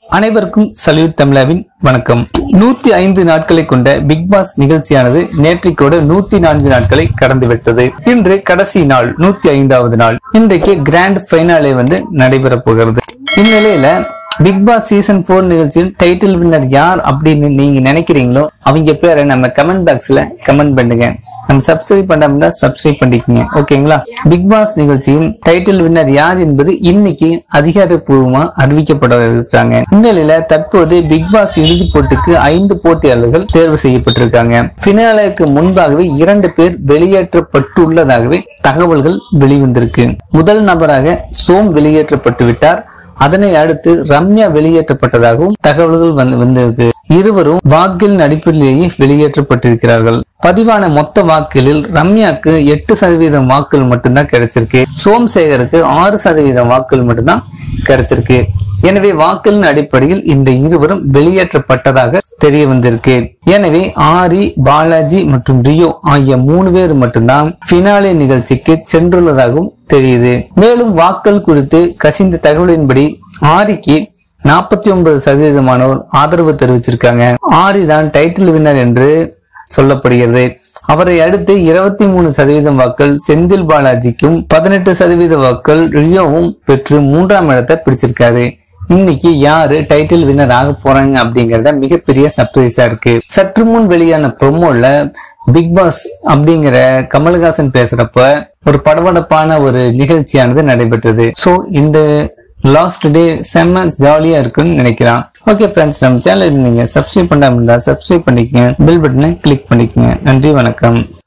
அனைவருக்கும் சல்யூட் தமிழாவின் வணக்கம் நூத்தி ஐந்து நாட்களை கொண்ட பிக் பாஸ் நிகழ்ச்சியானது நேற்றைக்கோடு நூத்தி நான்கு நாட்களை கடந்துவிட்டது இன்று கடைசி நாள் நூத்தி ஐந்தாவது நாள் இன்றைக்கு கிராண்ட் ஃபைனாலே வந்து நடைபெற போகிறது இந்நிலையில பிக் பாஸ் சீசன் போர் நிகழ்ச்சியில் டைட்டில் வின்னர் யார் அப்படின்னு நீங்க நினைக்கிறீங்களோ அவங்க பேரை நம்ம கமெண்ட் பாக்ஸ்ல கமெண்ட் பண்ணுங்க நம்ம சப்ஸ்கிரைப் பண்ணாம இருந்தா சப்ஸ்கிரைப் பண்ணிக்கோங்க ஓகேங்களா பிக் பாஸ் நிகழ்ச்சியின் டைட்டில் வின்னர் யார் என்பது இன்னைக்கு அதிகாரப்பூர்வமா அறிவிக்கப்பட இருக்காங்க இந்நிலையில தற்போது பிக் பாஸ் இறுதிப் போட்டிக்கு ஐந்து போட்டியாளர்கள் தேர்வு செய்யப்பட்டிருக்காங்க பினாலேக்கு முன்பாகவே இரண்டு பேர் வெளியேற்றப்பட்டுள்ளதாகவே தகவல்கள் வெளிவந்திருக்கு முதல் நபராக சோம் வெளியேற்றப்பட்டு விட்டார் அதனை அடுத்து ரம்யா வெளியேற்றப்பட்டதாகவும் தகவல்கள் வந்து வந்திருக்கு இருவரும் வாக்கில் அடிப்படையிலேயே வெளியேற்றப்பட்டிருக்கிறார்கள் பதிவான மொத்த வாக்குகளில் ரம்யாக்கு எட்டு சதவீதம் வாக்குகள் மட்டும்தான் கிடைச்சிருக்கு சோம்சேகருக்கு ஆறு சதவீதம் வாக்குகள் மட்டும்தான் கிடைச்சிருக்கு எனவே வாக்குகளின் அடிப்படையில் இந்த இருவரும் வெளியேற்றப்பட்டதாக தெரிய வந்திருக்கு எனவே ஆரி பாலாஜி மற்றும் ரியோ ஆகிய மூணு பேர் மட்டும்தான் பினாலே நிகழ்ச்சிக்கு சென்றுள்ளதாகவும் தெரியுது மேலும் வாக்கள் குறித்து கசிந்த தகவலின்படி ஆரிக்கு நாற்பத்தி ஒன்பது சதவீதமானோர் ஆதரவு தெரிவிச்சிருக்காங்க ஆரி தான் டைட்டில் வின்னர் என்று சொல்லப்படுகிறது அவரை அடுத்து இருபத்தி மூணு சதவீதம் வாக்கள் செந்தில் பாலாஜிக்கும் பதினெட்டு சதவீத வாக்கள் ரியோவும் பெற்று மூன்றாம் இடத்தை பிடிச்சிருக்காரு இன்னைக்கு யாரு டைட்டில் வின்னர் ஆக போறாங்க அப்படிங்கறத மிகப்பெரிய சர்ப்ரைஸா இருக்கு சற்று முன் வெளியான ப்ரொமோல பிக் பாஸ் அப்படிங்கிற கமல்ஹாசன் பேசுறப்ப ஒரு படபடப்பான ஒரு நிகழ்ச்சியானது நடைபெற்றது சோ இந்த லாஸ்ட் டே செம்ம ஜாலியா இருக்குன்னு நினைக்கிறான் ஓகே ஃப்ரெண்ட்ஸ் நம்ம சேனல் நீங்க சப்ஸ்கிரைப் பண்ணாம இருந்தா சப்ஸ்கிரைப் பண்ணிக்கங்க பெல் பட்டனை கிளிக் பண்ணிக்கங்க நன்றி வணக்கம்